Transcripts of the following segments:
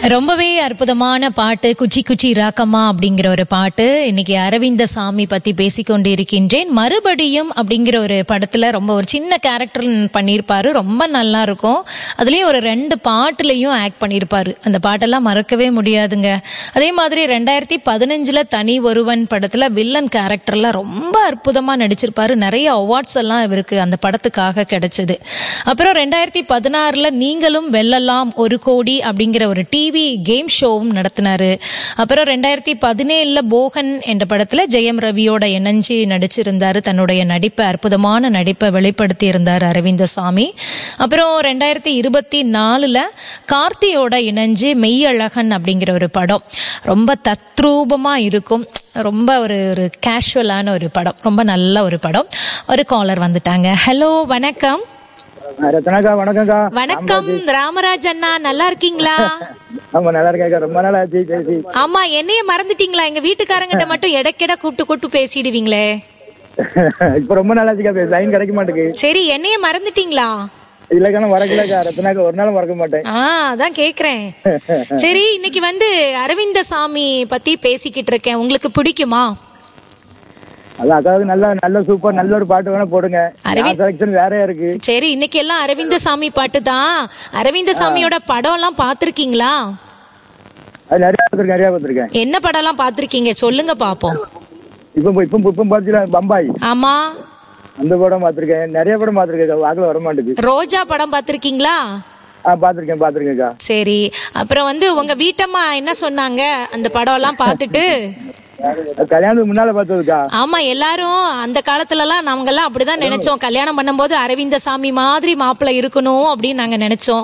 ரொம்பவே அற்புதமான பாட்டு குச்சி குச்சி ராக்கம்மா அப்படிங்கிற ஒரு பாட்டு இன்னைக்கு அரவிந்த சாமி பத்தி பேசிக்கொண்டு இருக்கின்றேன் மறுபடியும் அப்படிங்கிற ஒரு படத்துல ரொம்ப ஒரு சின்ன கேரக்டர் பண்ணியிருப்பாரு ரொம்ப நல்லா இருக்கும் அதுலயும் ஒரு ரெண்டு பாட்டுலயும் ஆக்ட் பண்ணியிருப்பாரு அந்த பாட்டெல்லாம் மறக்கவே முடியாதுங்க அதே மாதிரி ரெண்டாயிரத்தி பதினஞ்சுல தனி ஒருவன் படத்துல வில்லன் கேரக்டர்ல ரொம்ப அற்புதமா நடிச்சிருப்பாரு நிறைய அவார்ட்ஸ் எல்லாம் இவருக்கு அந்த படத்துக்காக கிடைச்சது அப்புறம் ரெண்டாயிரத்தி பதினாறுல நீங்களும் வெல்லலாம் ஒரு கோடி அப்படிங்கிற ஒரு டிவி கேம் ஷோவும் நடத்தினாரு அப்புறம் ரெண்டாயிரத்தி பதினேழுல போகன் என்ற படத்துல ஜெயம் ரவியோட இணைஞ்சு நடிச்சிருந்தாரு தன்னுடைய நடிப்பை அற்புதமான நடிப்பை வெளிப்படுத்தி இருந்தார் அரவிந்தசாமி அப்புறம் ரெண்டாயிரத்தி இருபத்தி நாலுல கார்த்தியோட இணைஞ்சு மெய்யழகன் அப்படிங்கிற ஒரு படம் ரொம்ப தத்ரூபமா இருக்கும் ரொம்ப ஒரு ஒரு கேஷுவலான ஒரு படம் ரொம்ப நல்ல ஒரு படம் ஒரு காலர் வந்துட்டாங்க ஹலோ வணக்கம் ரத்னாக்கா வணக்கம்க்கா வணக்கம் ராமராஜ் அண்ணா நல்லா இருக்கீங்களா ஆமா நல்லா இருக்கேன்க்கா ரொம்ப நாள் ஆச்சு பேசி ஆமா என்னைய மறந்துட்டீங்களா எங்க வீட்டுக்காரங்கிட்ட மட்டும் எடைக்கெட கூப்பிட்டு கூப்பிட்டு பேசிடுவீங்களே இப்ப ரொம்ப நாள் ஆச்சுக்கா பேச லைன் கிடைக்க மாட்டேங்குது சரி என்னைய மறந்துட்டீங்களா இல்லக்கா நான் வரக்கலக்கா ரத்னாக்கா ஒரு நாளும் மறக்க மாட்டேன் ஆ அதான் கேக்குறேன் சரி இன்னைக்கு வந்து அரவிந்த சாமி பத்தி பேசிக்கிட்டு இருக்கேன் உங்களுக்கு பிடிக்குமா அதான் அதாவது நல்ல நல்ல சூப்பர் நல்ல ஒரு பாட்டு வேணா போடுங்க அரவிந்த். செலக்ஷன் வேறையா இருக்கு சரி இன்னைக்கு எல்லாம் அரவிந்த சாமி பாட்டு தான் அரவிந்த சாமியோட படம் எல்லாம் பாத்திருக்கீங்களா அது நிறைய பார்த்துருக்கேன் நிறைய பார்த்துருக்கேன் என்ன படம் எல்லாம் பாத்திருக்கீங்க சொல்லுங்க பாப்போம் இப்போ இப்போ இப்போ பார்த்தீங்கன்னா பம்பாய் ஆமா அந்த படம் பார்த்துருக்கேன் நிறைய படம் பார்த்துருக்கேன் வாக்கில் வர மாட்டேங்குது ரோஜா படம் பாத்திருக்கீங்களா ஆ பார்த்துருக்கேன் பார்த்துருக்கேன்க்கா சரி அப்புறம் வந்து உங்க வீட்டம்மா என்ன சொன்னாங்க அந்த படம் எல்லாம் பார்த்துட்டு கல்யாணத்துக்கு முன்னால பார்த்ததுக்கா ஆமா எல்லாரும் அந்த காலத்துல எல்லாம் நாங்க எல்லாம் அப்படிதான் நினைச்சோம் கல்யாணம் பண்ணும்போது அரவிந்த சாமி மாதிரி மாப்பிள்ளை இருக்கணும் அப்படின்னு நாங்க நினைச்சோம்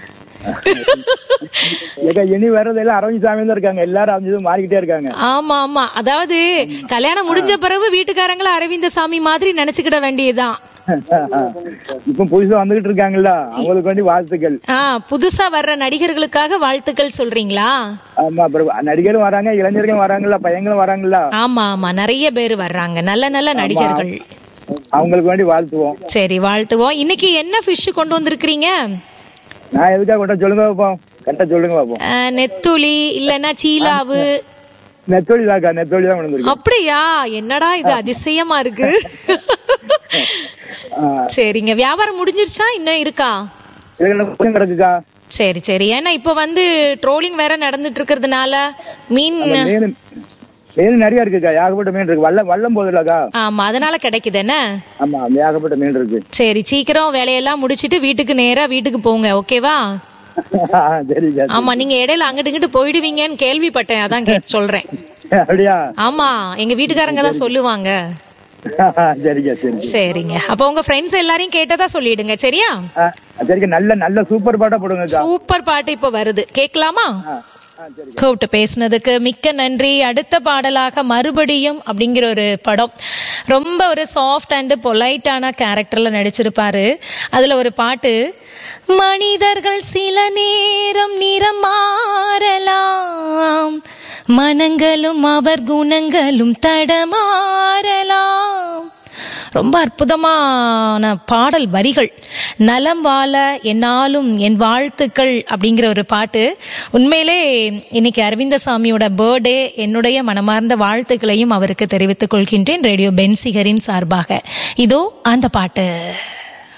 ஏக்கா இனி வர்றது எல்லாம் அரவிந்த் சாமி தான் இருக்காங்க எல்லாரும் அவங்க மாறிக்கிட்டே இருக்காங்க ஆமா ஆமா அதாவது கல்யாணம் முடிஞ்ச பிறகு வீட்டுக்காரங்கள அரவிந்த சாமி மாதிரி நினைச்சுக்கிட வேண்டியதுதான் இப்போ புதுசா வந்துகிட்டு இருக்காங்கல்ல அவங்களுக்கு வேண்டி வாழ்த்துக்கள் ஆ புதுசா வர்ற நடிகர்களுக்காக வாழ்த்துக்கள் சொல்றீங்களா ஆமா அப்புறம் நடிகரும் வராங்க இளைஞர்களும் வராங்கல்ல பையங்களும் வராங்கல்ல ஆமா ஆமா நிறைய பேர் வர்றாங்க நல்ல நல்ல நடிகர்கள் அவங்களுக்கு வேண்டி வாழ்த்துவோம் சரி வாழ்த்துவோம் இன்னைக்கு என்ன ஃபிஷ் கொண்டு வந்திருக்கிறீங்க நான் எதுக்காக கொட்ட சொல்லுங்க பார்ப்போம் கரெக்டா சொல்லுங்க பார்ப்போம் ஆ, நெத்துளி இல்லைன்னா சீலாவு நெத்தோழி தாக்கா நெத்தோழி தான் கொண்டு வந்திருக்கேன் அப்படியா என்னடா இது அதிசயமா இருக்கு சரிங்க வியாபாரம் முடிஞ்சிருச்சா இன்னும் இருக்கா இதுக்கு கொஞ்சம் கிடக்குக்கா சரி சரி ஏன்னா இப்ப வந்து ட்ரோலிங் வேற நடந்துட்டு இருக்கிறதுனால மீன் மீன் மீன் நிறைய இருக்குக்கா ஏகப்பட்ட மீன் இருக்கு வல்லம் வல்லம் போதுலக்கா ஆமா அதனால கிடைக்குது என்ன ஆமா ஏகப்பட்ட மீன் இருக்கு சரி சீக்கிரம் வேலையெல்லாம் முடிச்சிட்டு வீட்டுக்கு நேரா வீட்டுக்கு போங்க ஓகேவா சரிக்கா ஆமா நீங்க இடையில அங்கிட்டு இங்கிட்டு போயிடுவீங்கன்னு கேள்விப்பட்டேன் அதான் கே சரிங்க அப்படியா ஆமா எங்க வீட்டுக்காரங்க தான் சொல்லுவாங்க சரிக்கா சரி சரிங்க அப்ப உங்க ஃப்ரெண்ட்ஸ் எல்லாரையும் கேட்டதா சொல்லிடுங்க சரியா ஆ, சரிக்கா நல்ல நல்ல சூப்பர் பாட்டா போடுங்கக்கா சூப்பர் பாட்டு இப்ப வருது கேட்கலாமா ஆ, ஆ, சரி கூப்பிட்டு பேசுனதுக்கு மிக்க நன்றி அடுத்த பாடலாக மறுபடியும் அப்படிங்கிற ஒரு படம் ரொம்ப ஒரு சாஃப்ட் அண்ட் பொலைட்டான கேரக்டர்ல நடிச்சிருப்பாரு அதுல ஒரு பாட்டு மனிதர்கள் சில நேரம் நிறம் மாறலாம் மனங்களும் அவர் குணங்களும் தடமாறலாம் ரொம்ப அற்புதமான பாடல் வரிகள் நலம் வாழ என்னாலும் என் வாழ்த்துக்கள் அப்படிங்கிற ஒரு பாட்டு உண்மையிலே இன்னைக்கு அரவிந்தசாமியோட பர்த்டே என்னுடைய மனமார்ந்த வாழ்த்துக்களையும் அவருக்கு தெரிவித்துக் கொள்கின்றேன் ரேடியோ பென்சிகரின் சார்பாக இதோ அந்த பாட்டு